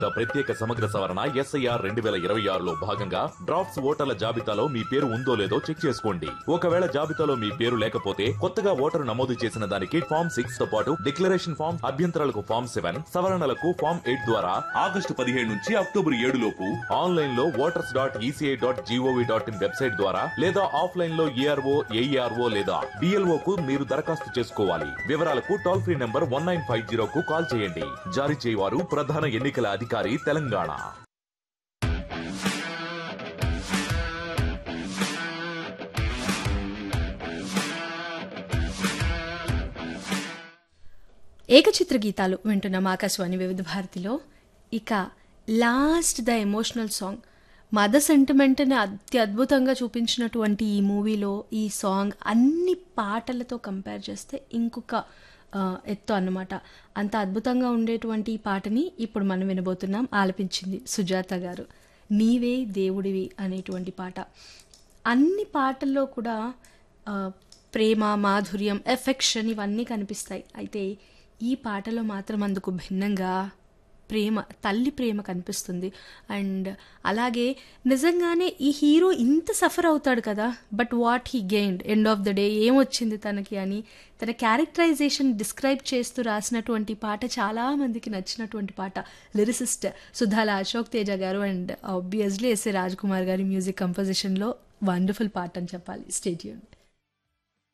ప్రత్యేక సమగ్ర సవరణ ఎస్ఐఆర్ రెండు వేల ఇరవై ఆరులో భాగంగా డ్రాఫ్ట్స్ ఓటర్ల జాబితాలో మీ పేరు ఉందో లేదో చెక్ చేసుకోండి ఒకవేళ జాబితాలో మీ పేరు లేకపోతే కొత్తగా ఓటరు నమోదు చేసిన దానికి ఫామ్ సిక్స్ తో పాటు డిక్లరేషన్ ఫామ్ అభ్యంతరాలకు ఫామ్ సెవెన్ సవరణలకు ఫామ్ ఎయిట్ ద్వారా ఆగస్టు పదిహేడు నుంచి అక్టోబర్ ఏడు లోపు ఆన్లైన్ లో voters dot ECI dot GOV dot in website ద్వారా లేదా ఆఫ్లైన్ లో ఏఆర్ఓ ఏఈఆర్ఓ లేదా డిఎల్ఓ కు మీరు దరఖాస్తు చేసుకోవాలి వివరాలకు toll free number one nine five zero కు కాల్ చేయండి జారీ చేయవారు ప్రధాన ఎన్నికల అధికారి తెలంగాణ ఏకచిత్ర గీతాలు వింటున్నాం ఆకాశవాణి వివిధ భారతిలో ఇక లాస్ట్ ద ఎమోషనల్ సాంగ్ మద సెంటిమెంట్ని అత్యద్భుతంగా చూపించినటువంటి ఈ మూవీలో ఈ సాంగ్ అన్ని పాటలతో కంపేర్ చేస్తే ఇంకొక ఆ, ఎత్తు అన్నమాట అంత అద్భుతంగా ఉండేటువంటి ఈ పాటని ఇప్పుడు మనం వినబోతున్నాం ఆలపించింది సుజాత గారు నీవే దేవుడివి అనేటువంటి పాట అన్ని పాటల్లో కూడా ఆ, ప్రేమ మాధుర్యం ఎఫెక్షన్ ఇవన్నీ కనిపిస్తాయి అయితే ఈ పాటలో మాత్రం అందుకు భిన్నంగా ప్రేమ తల్లి ప్రేమ కనిపిస్తుంది అండ్ అలాగే నిజంగానే ఈ హీరో ఇంత సఫర్ అవుతాడు కదా but what he gained end of the day ఏమొచ్చింది తనకి అని తన క్యారెక్టరైజేషన్ డిస్క్రైబ్ చేస్తూ రాసినటువంటి పాట చాలా మందికి నచ్చినటువంటి పాట lyricist సుధాల Ashok Teja garu and obviously S A Raj Kumar గారి మ్యూజిక్ కంపోజిషన్లో వండర్ఫుల్ పాట అని చెప్పాలి స్టేట్యూన్